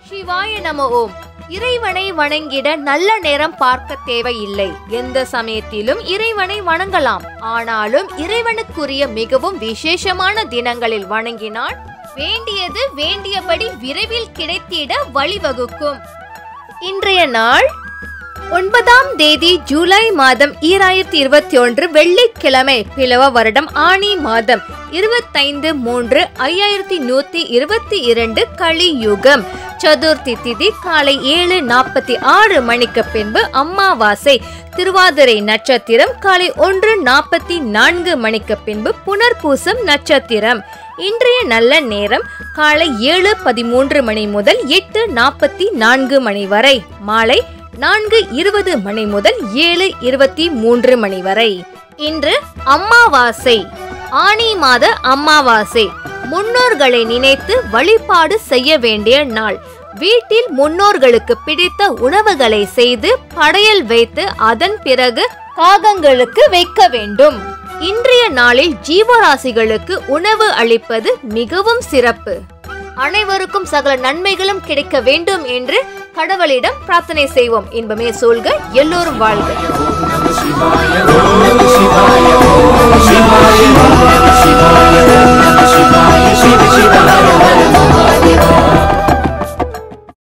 சிவாய நம ஓம் இறைவனை வணங்கிட நல்ல நேரம் பார்க்க தேவையில்லை எந்த சமயத்திலும் இறைவனை வணங்கலாம் ஆனாலும் இறைவனுக்குரிய மிகவும் விசேஷமான தினங்களில் வணங்கினால் வேண்டியது வேண்டியபடி விரைவில் கிடைத்திட வழிவகுக்கும் இன்றைய நாள் ஒன்பதாம் தேதி ஜூலை மாதம் ஈராயிரத்தி இருபத்தி ஒன்று வெள்ளிக்கிழமை பிளவ வருடம் ஆணி மாதம் இருபத்தைந்து மூன்று ஐயாயிரத்தி நூத்தி இருபத்தி இரண்டு கலியுகம் சதுர்த்தி திதி காலை ஏழு நாற்பத்தி ஆறு மணிக்கு பின்பு அம்மாவாசை திருவாதிரை நட்சத்திரம் காலை ஒன்று நாற்பத்தி நான்கு மணிக்கு பின்பு புனர்பூசம் நட்சத்திரம் இன்றைய நல்ல நேரம் காலை ஏழு பதிமூன்று மணி முதல் எட்டு நாற்பத்தி நான்கு மணி வரை மாலை நான்கு இருபது மணி முதல் ஏழு இருபத்தி மூன்று மணி வரை இன்று அம்மாவாசை ஆனி மாத அம்மாவாசை முன்னோர்களை நினைத்து வழிபாடு செய்ய வேண்டிய நாள் வீட்டில் முன்னோர்களுக்கு பிடித்த உணவுகளை செய்து படையல் வைத்து அதன் பிறகு காகங்களுக்கு வைக்க வேண்டும் இன்றைய நாளில் ஜீவராசிகளுக்கு உணவு அளிப்பது மிகவும் சிறப்பு அனைவருக்கும் சகல நன்மைகளும் கிடைக்க வேண்டும் என்று கடவுளிடம் பிரார்த்தனை செய்வோம் இன்பமே சொல்க எல்லோரும் வாழ்க Shivaya, Om Namah Shivaya.